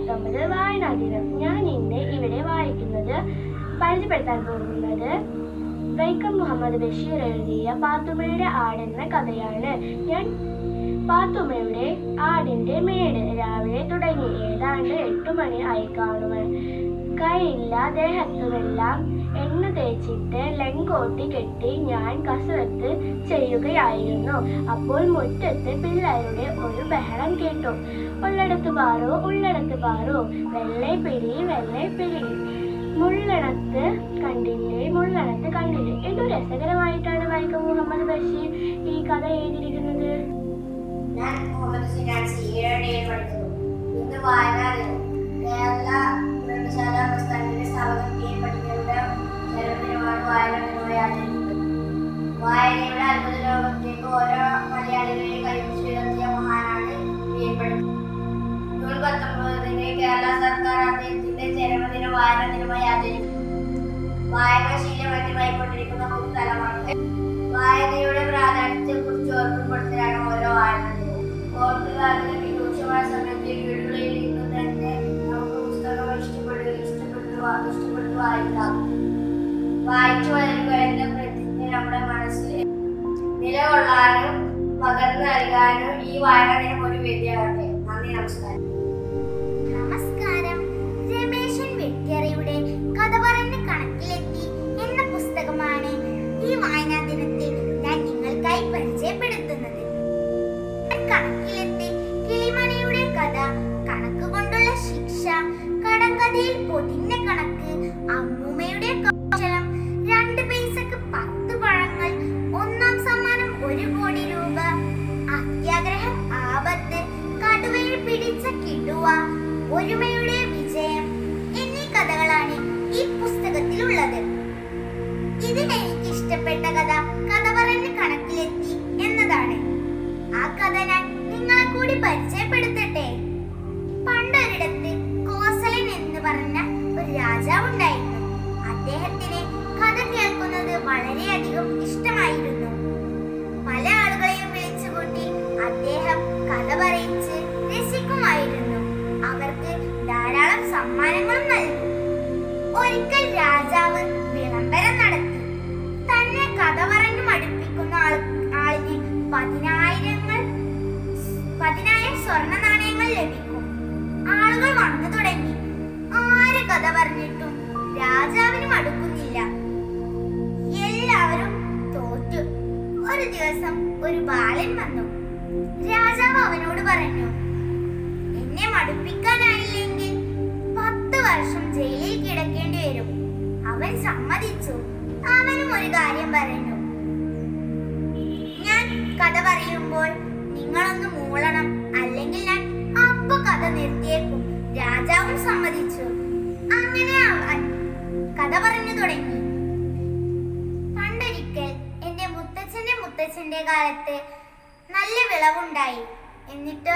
പത്തൊമ്പത് വായനാ ദിനം ഞാൻ ഇന്ന് ഇവിടെ വായിക്കുന്നത് പരിചയപ്പെടുത്താൻ പോകുന്നത് വൈക്കം മുഹമ്മദ് ബഷീർ എഴുതിയ പാത്തുമ്മയുടെ ആട് എന്ന കഥയാണ് ഞാൻ പാത്തുമ്മയുടെ ആടിന്റെ മേട് രാവിലെ തുടങ്ങി ഏതാണ്ട് എട്ടു മണി ആയി കാണുവാൻ കൈയില്ല ദേഹത്തുമെല്ലാം എണ്ണ തേച്ചിട്ട് ലെങ്കോട്ടി കെട്ടി ഞാൻ കസരത്ത് ചെയ്യുകയായിരുന്നു അപ്പോൾ മുറ്റത്ത് പിള്ളേരുടെ ഒരു ബഹളം കേട്ടു ഉള്ളടത്ത് പാറു ഉള്ളടത്ത് പാറു വെള്ളை പിടി വെള്ളை പിടി മുള്ളണത്ത് കണ്ടില്ലേ മുള്ളണത്ത് കണ്ടില്ലേ ഇത് രസകരമായിട്ടാണ് വൈക്കം മുഹമ്മദ് ബഷീർ ഈ കഥ എഴുതിയിരിക്കുന്നത് ഞാൻ മുഹമ്മദ് സിനാൻസി ഏഴരയിൽ പഠിക്കുന്നു ഇന്ന് വായനാ ദിനം കേരള ഗ്രന്ഥശാല പ്രസ്ഥാനത്തിന്റെ സ്ഥാപകൻ കെ പണിക്കരുടെ ജന്മദിനമാണ് വായനാ ദിനമായി ആചരിക്കുന്നത് വായനയുടെ അത്ഭുത ലോകത്തേക്ക് ഓരോ മലയാളികളെയും കൈപിടിച്ച് ഉയർത്തിയ മഹാനാണ് പ്രിയപ്പെടുന്നത് ജൂൺ പത്തൊമ്പതിന് കേരള സർക്കാർ അദ്ദേഹത്തിന്റെ ജന്മദിന വായനാ ദിനമായി ആചരിക്കുന്നു വായനാശീലമന്യമായിക്കൊണ്ടിരിക്കുന്ന പുതുതലമുറ വായനയുടെ പ്രാധാന്യത്തെ കുറിച്ച് ഓർമ്മപ്പെടുത്തലാണ് ഓരോ വായന ദിനവും കോവിഡ് കാലത്ത് രൂക്ഷമായ സമയത്ത് വീടുകളിൽ നിന്ന് തന്നെ നമുക്ക് പുസ്തകം ഇഷ്ടപ്പെടുക ഇഷ്ടപ്പെട്ടു വാ- ഇഷ്ടപ്പെട്ടു വായിക്കാം വായിച്ചു വളരുക എന്ന പ്രതിജ്ഞ നമ്മുടെ മനസ്സിൽ നിലകൊള്ളാനും പകർന്നു നൽകാനും ഈ വായന ദിനം ഒരു വേദിയാകട്ടെ നന്ദി നമസ്കാരം നമസ്കാരം രമേശൻ വെട്ടിയറയുടെ കഥ പറഞ്ഞ് കണക്കിലെത്തി എന്ന പുസ്തകമാണ് ഈ വായനാ ദിനത്തിൽ ഞാൻ നിങ്ങൾക്കായി പരിചയപ്പെടുത്തുന്നത് കണക്കിലെത്തി കിളിമണിയുടെ കഥ കണക്ക് കൊണ്ടുള്ള ശിക്ഷ കടങ്കഥയിൽ പൊതിഞ്ഞ കണക്ക് അമ്മൂമ്മയുടെ കൗശലം രണ്ട് പൈസക്ക് പത്ത് പഴങ്ങൾ ഒന്നാം സമ്മാനം ഒരു കോടി രൂപ അത്യാഗ്രഹം ആപത്ത് കടുവയിൽ പിടിച്ച കിടുവ ഒരുമയുടെ വിജയം എന്നീ കഥകളാണ് ഈ പുസ്തകത്തിലുള്ളത് ഇതിൽ എനിക്ക് ഇഷ്ടപ്പെട്ട കഥ കഥ പറഞ്ഞ് കണക്കിലെത്തി എന്നതാണ് ആ കഥ ഞാൻ നിങ്ങളെ കൂടി പരിചയപ്പെടുത്തട്ടെ പണ്ടൊരിടത്ത് കോസലൻ എന്ന് പറഞ്ഞ ഒരു രാജാവ് ഉണ്ടായിരുന്നു അദ്ദേഹത്തിന് കഥ കേൾക്കുന്നത് വളരെയധികം ഇഷ്ടമായിരുന്നു പല ആളുകളെയും വിളിച്ചുകൂട്ടി അദ്ദേഹം കഥ പറയിച്ച് രസിക്കുമായിരുന്നു അവർക്ക് ധാരാളം സമ്മാനങ്ങളും നൽകും ഒരിക്കൽ രാജാവ് വിളംബരം നടത്തി തന്നെ കഥ പറഞ്ഞു മടുപ്പിക്കുന്ന ആൾ ആളിന് പതിനായിരങ്ങൾ പതിനായിരം സ്വർണ്ണ നാണയങ്ങൾ ലഭിക്കും ആളുകൾ വന്നു തുടങ്ങി ആര് കഥ പറഞ്ഞിട്ടും രാജാവിന് മടുക്കുന്നില്ല എല്ലാവരും തോറ്റു ഒരു ദിവസം ഒരു ബാലൻ വന്നു രാജാവ് അവനോട് പറഞ്ഞു എന്നെ മടുപ്പിക്കാനായില്ലെങ്കിൽ പത്ത് വർഷം ജയിലിൽ കിടക്കേണ്ടി വരും അവൻ സമ്മതിച്ചു അവനും ഒരു കാര്യം പറഞ്ഞു ഞാൻ കഥ പറയുമ്പോൾ നിങ്ങളൊന്ന് മൂളണം അല്ലെങ്കിൽ ഞാൻ അപ്പൊ കഥ നിർത്തിയേക്കും രാജാവും സമ്മതിച്ചു അങ്ങനെ അവൻ കഥ പറഞ്ഞു തുടങ്ങി പണ്ടൊരിക്കൽ എന്റെ മുത്തച്ഛന്റെ മുത്തച്ഛന്റെ കാലത്ത് നല്ല വിളവുണ്ടായി എന്നിട്ടോ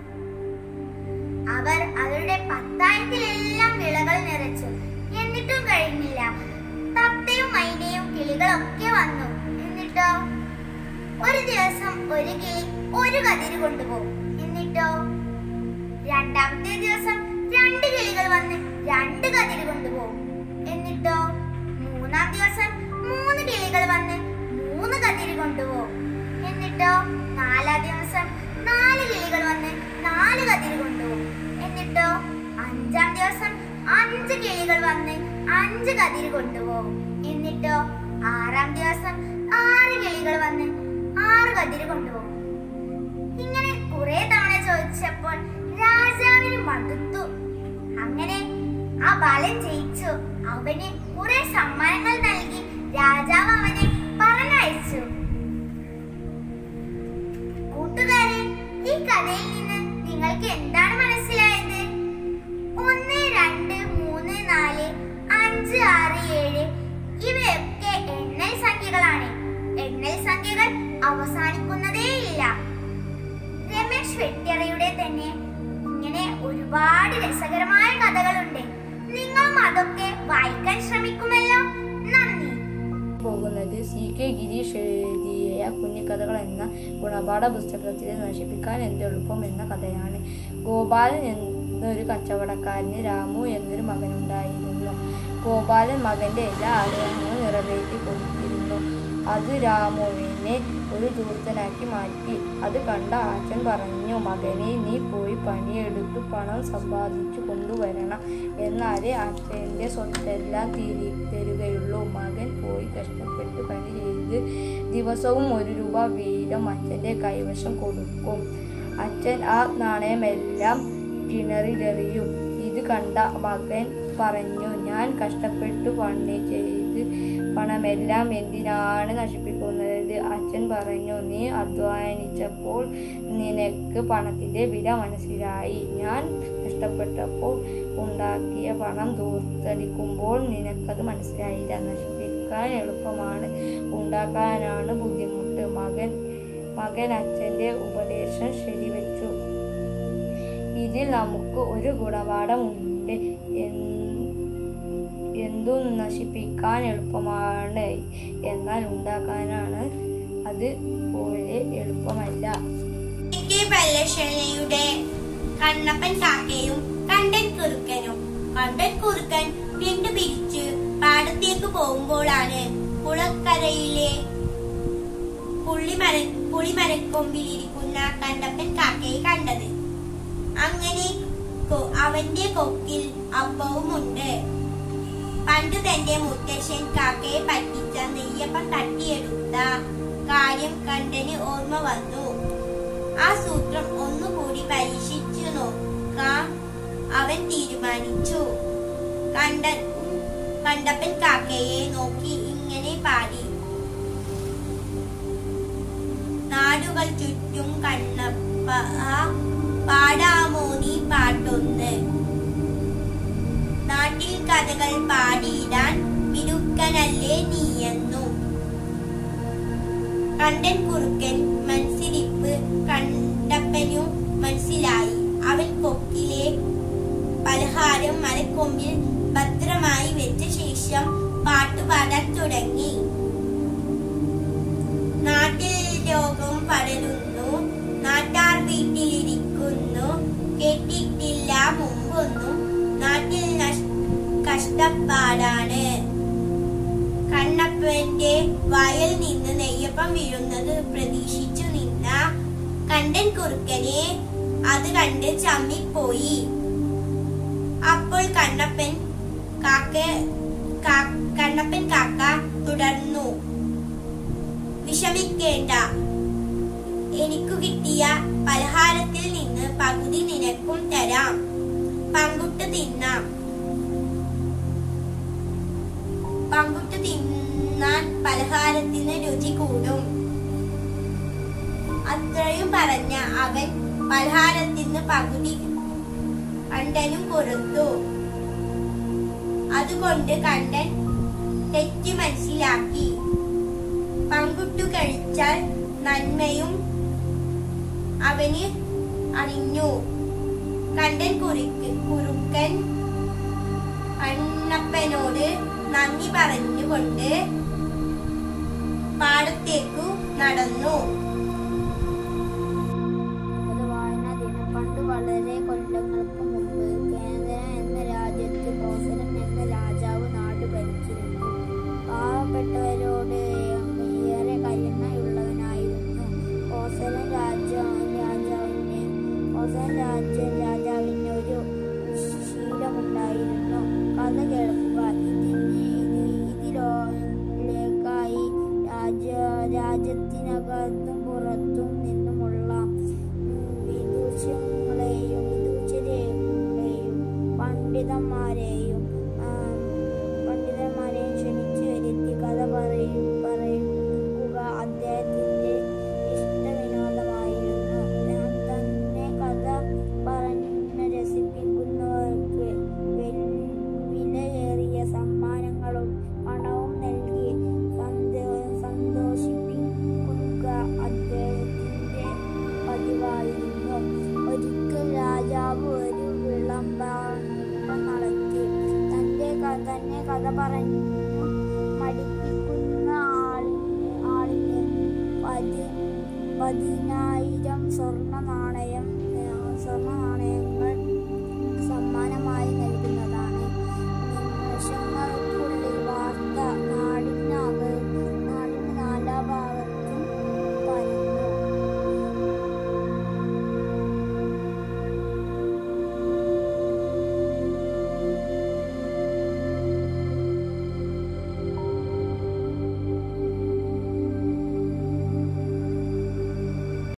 അവർ അവരുടെ പത്തായത്തിലെല്ലാം വിളകൾ നിറച്ചു എന്നിട്ടും കഴിഞ്ഞില്ല തത്തയും മൈനയും കിളികളൊക്കെ വന്നു എന്നിട്ടോ ഒരു ദിവസം ഒരു കിളി ഒരു കതിര് കൊണ്ടുപോകും എന്നിട്ടോ രണ്ടാമത്തെ ദിവസം രണ്ട് കിളികൾ വന്ന് രണ്ട് കതിര് കൊണ്ടുപോകും എന്നിട്ടോ മൂന്നാം ദിവസം മൂന്ന് കിളികൾ വന്ന് മൂന്ന് കതിര് കൊണ്ടുപോകും എന്നിട്ടോ നാലാം ദിവസം നാല് കിളികൾ വന്ന് നാല് കതിര് കൊണ്ടുപോകും എന്നിട്ടോ അഞ്ചാം ദിവസം അഞ്ച് കിളികൾ വന്ന് അഞ്ച് കതിര് കൊണ്ടുപോകും എന്നിട്ടോ ആറാം ദിവസം ആറ് കിളികൾ വന്ന് ആറ് കതിര് കൊണ്ടുപോകും ഇങ്ങനെ കുറെ തവണ ചോദിച്ചപ്പോൾ രാജാവിന് മടുത്തു അങ്ങനെ ആ ബാലൻ ജയിച്ചു അവന് കുറെ സമ്മാനങ്ങൾ നൽകി രാജാവ് അവനെ പറഞ്ഞയച്ചു കൂട്ടുകാരെ ഈ കഥയിൽ നിന്ന് നിങ്ങൾക്ക് എന്താണ് മനസ്സിലായത് ഒന്ന് രണ്ട് മൂന്ന് നാല് അഞ്ച് ആറ് ഏഴ് ഇവയൊക്കെ എണ്ണൽ സംഖ്യകളാണ് എണ്ണൽ സംഖ്യകൾ അവസാനിക്കുന്നതേയില്ല രമേശ് വെട്ടിയറയുടെ തന്നെ ഇങ്ങനെ ഒരുപാട് രസകരമായ കഥകളുണ്ട് നിങ്ങളും അതൊക്കെ വായിക്കാൻ ശ്രമിക്കുമല്ലോ നന്ദി പോകുന്നത് സി കെ ഗിരീഷ് എഴുതിയ കുഞ്ഞിക്കഥകൾ എന്ന ഗുണപാഠ പുസ്തകത്തിൽ നശിപ്പിക്കാൻ എന്ത് എളുപ്പം എന്ന കഥയാണ് ഗോപാലൻ എൻ- എന്ന ഒരു കച്ചവടക്കാരന് രാമു എന്നൊരു മകനുണ്ടായിരുന്നു ഗോപാലൻ മകന്റെ എല്ലാ ആഗ്രഹങ്ങളും നിറവേറ്റി കൊടുത്തിരുന്നു അത് രാമുവിനെ ഒരു ദൂർത്തനാക്കി മാറ്റി അത് കണ്ട അച്ഛൻ പറഞ്ഞു മകനെ നീ പോയി പണിയെടുത്ത് പണം സമ്പാദിച്ചു കൊണ്ടുവരണം എന്നാലേ അച്ഛൻ്റെ സ്വത്തെല്ലാം തിരി തരുകയുള്ളൂ മകൻ പോയി കഷ്ടപ്പെട്ട് പണി ചെയ്ത് ദിവസവും ഒരു രൂപ വീതം അച്ഛൻ്റെ കൈവശം കൊടുക്കും അച്ഛൻ ആ നാണയമെല്ലാം കിണറിലെറിയും ഇത് കണ്ട മകൻ പറഞ്ഞു ഞാൻ കഷ്ടപ്പെട്ടു പണി ചെയ്ത് പണമെല്ലാം എന്തിനാണ് നശിപ്പിക്കുന്നത് അച്ഛൻ പറഞ്ഞു നീ അധ്വാനിച്ചപ്പോൾ നിനക്ക് പണത്തിൻ്റെ വില മനസ്സിലായി ഞാൻ കഷ്ടപ്പെട്ടപ്പോൾ ഉണ്ടാക്കിയ പണം ദൂർത്തടിക്കുമ്പോൾ നിനക്കത് മനസ്സിലായില്ല നശിപ്പിക്കാൻ എളുപ്പമാണ് ഉണ്ടാക്കാനാണ് ബുദ്ധിമുട്ട് മകൻ മകൻ അച്ഛൻ്റെ ഉപദേശം ശരിവെച്ചു ഇതിൽ നമുക്ക് ഒരു ഗുണപാഠമുണ്ട് എന്ന് എന്തും നശിപ്പിക്കാൻ എളുപ്പമാണ് എന്നാൽ ഉണ്ടാക്കാനാണ് അത് പോലെ എളുപ്പമല്ല കെ പല്ലശ്ശേരിയുടെ കണ്ണപ്പൻ കാക്കയും കണ്ടൻ കുറുക്കനും കണ്ടൻ കുറുക്കൻ പിണ്ടു പിരിച്ച് പാടത്തേക്ക് പോകുമ്പോഴാണ് കുളക്കരയിലെ പുള്ളിമര പുളിമരക്കൊമ്പിലിരിക്കുന്ന കണ്ടപ്പൻ കാക്കയെ കണ്ടത് അങ്ങനെ കൊ- അവന്റെ കൊക്കിൽ അപ്പവുമുണ്ട് പണ്ട് തന്റെ മുത്തശ്ശൻ കാക്കയെ പറ്റിച്ച നെയ്യപ്പം തട്ടിയെടുത്ത കാര്യം കണ്ടന് ഓർമ്മ വന്നു ആ സൂത്രം ഒന്നുകൂടി പരീക്ഷിച്ചു നോക്കാം അവൻ തീരുമാനിച്ചു കണ്ട കണ്ടപ്പൻ കാക്കയെ നോക്കി ഇങ്ങനെ പാടി നാടുകൾ ചുറ്റും കണ്ണപ്പ പാടാമോ നീ പാട്ടൊന്ന് നാട്ടിൽ കഥകൾ പാടിയിടാൻ മിടുക്കനല്ലേ നീയെന്നു കണ്ടൻ കുറുക്കൻ മനസ്സിരിപ്പ് കണ്ടപ്പനും മനസ്സിലായി അവൻ കൊക്കിലെ പലഹാരം മരക്കൊമ്പിൽ ഭദ്രമായി വെച്ച ശേഷം പാട്ടുപാടാൻ തുടങ്ങി നാട്ടിൽ രോഗം പടരുന്നു നാട്ടാർ വീട്ടിലിരിക്കുന്നു കേട്ടിട്ടില്ല മുമ്പൊന്നും നാട്ടിൽ നഷ്- കഷ്ടപ്പാടാണ് കണ്ണപ്പന്റെ വായിൽ നിന്ന് നെയ്യപ്പം വീഴുന്നത് പ്രതീക്ഷിച്ചു നിന്ന കണ്ടൻ കുറുക്കനെ അത് കണ്ട് ചമ്മിപ്പോയി അപ്പോൾ കണ്ണപ്പൻ കാക്ക കാ- കണ്ണപ്പൻ കാക്ക തുടർന്നു വിഷമിക്കേണ്ട എനിക്കു കിട്ടിയ പലഹാരത്തിൽ നിന്ന് പകുതി നിനക്കും തരാം പങ്കുട്ട് തിന്നാം പങ്കുട്ട് തിന്നാൻ പലഹാരത്തിന് രുചി കൂടും അത്രയും പറഞ്ഞ അവൻ പലഹാരത്തിന് പകുതി കണ്ടനും കൊടുത്തു അതുകൊണ്ട് കണ്ടൻ തെറ്റ് മനസ്സിലാക്കി പങ്കുട്ടു കഴിച്ചാൽ നന്മയും അവന് അറിഞ്ഞു കണ്ടൻ കുറിക്ക് കുറുക്കൻ കണ്ണപ്പനോട് നന്ദി പറഞ്ഞുകൊണ്ട് പാടത്തേക്കു നടന്നു അത് വായനാ ദിനം പണ്ട് വളരെ കൊല്ലങ്ങൾക്ക് മുമ്പ് കേന്ദ്ര എന്ന രാജ്യത്ത് കോസലൻ എന്ന രാജാവ് നാട് ഭരിച്ചിരുന്നു പാവപ്പെട്ടവരോട് ഏറെ കരുണയുള്ളവനായിരുന്നു കോസലൻ രാജ രാജാവിന് കോസലൻ രാജ രാജാവിന് ഒരു ശീലമുണ്ടായിരുന്നു കഥ കേൾക്കുക ഇതിന് ഇത് ഇതിലേക്കായി രാജ രാജ്യത്തിനകത്തും പുറത്തും നിന്നുമുള്ള വിദൂഷങ്ങളെയും വിദൂഷരെയും പണ്ഡിതന്മാരെയും ആ, പണ്ഡിതന്മാരെയും ക്ഷണിച്ചു വരുത്തി കഥ പറയും പറയുക അദ്ദേഹത്തിന്റെ ഇഷ്ടവിനോദമായിരുന്നു ഞാൻ തന്നെ കഥ പറഞ്ഞു രസിപ്പിക്കുന്നവർക്ക് വെൽ- വിലയേറിയ സമ്മാനങ്ങളും പണവും നൽകി സന്തോ- സന്തോഷിപ്പിക്കുക അദ്ദേഹത്തിന്റെ പതിവായിരുന്നു ഒരിക്കൽ രാജാവ് ഒരു വിളംബരം നടത്തി തന്റെ ക- തന്നെ കഥ പറഞ്ഞു മടിപ്പിക്കുന്ന ആളിന് ആളിന് പതി പതിനായിരം സ്വർണ്ണ നാണയം